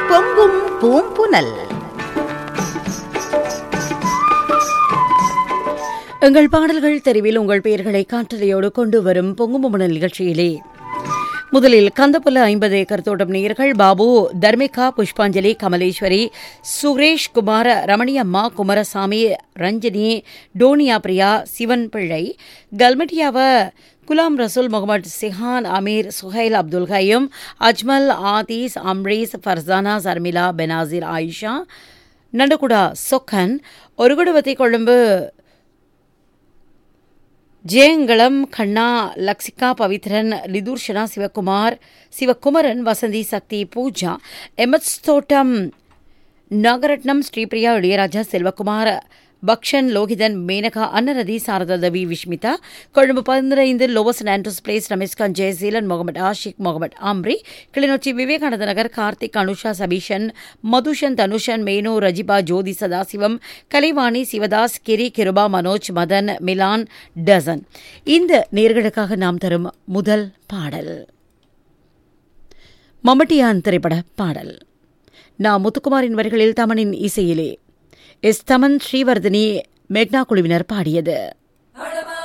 பொங்கும் பூம்புனல் எங்கள் பாடல்கள் தெரிவில் உங்கள் பெயர்களை காற்றலையோடு கொண்டு வரும் பொங்குமுமணல் நிகழ்ச்சியிலே முதலில் கந்தப்புல ஐம்பது ஏக்கர் தோட்டம் நேயர்கள் பாபு தர்மிகா புஷ்பாஞ்சலி கமலேஸ்வரி சுரேஷ் குமார ரமணியம்மா குமாரசாமி ரஞ்சினி டோனியா பிரியா சிவன் பிள்ளை கல்மெட்டியாவ குலாம் ரசூல் முகமது சிஹான் அமீர் சுஹைல் அப்துல் கையும் அஜ்மல் ஆதீஸ் அம்ரீஸ் ஃபர்சானா சர்மிளா பெனாசிர் ஆயிஷா நண்டகுடா சொக்கன் ஒருகுடுவத்தை கொழும்பு ஜெயங்கலம் கண்ணா லக்ஷிகா பவித்ரன் லிதூர்ஷனா சிவகுமார் சிவகுமரன் வசந்தி சக்தி பூஜா எம்எஸ் தோட்டம் நாகரட்னம் ஸ்ரீபிரியா இளையராஜா செல்வகுமார் பக்ஷன் லோகிதன் மேனகா அன்னரதி சாரதா தவி விஷ்மிதா கொழும்பு பதினைந்து லோவஸ் ஆண்ட்ரூஸ் பிளேஸ் ரமேஷ்கான் ஜெயசீலன் முகமது ஆஷிக் முகமது ஆம்ரி கிளிநொச்சி விவேகானந்த நகர் கார்த்திக் அனுஷா சபீஷன் மதுஷன் தனுஷன் மேனு ரஜிபா ஜோதி சதாசிவம் கலைவாணி சிவதாஸ் கிரி கிருபா மனோஜ் மதன் மிலான் டசன் இந்த நேர்களுக்காக நாம் தரும் முதல் பாடல் மம்மட்டியான் திரைப்பட பாடல் நான் முத்துக்குமாரின் வரிகளில் தமனின் இசையிலே எஸ் தமன் ஸ்ரீவர்தினி மேக்னா குழுவினர் பாடியது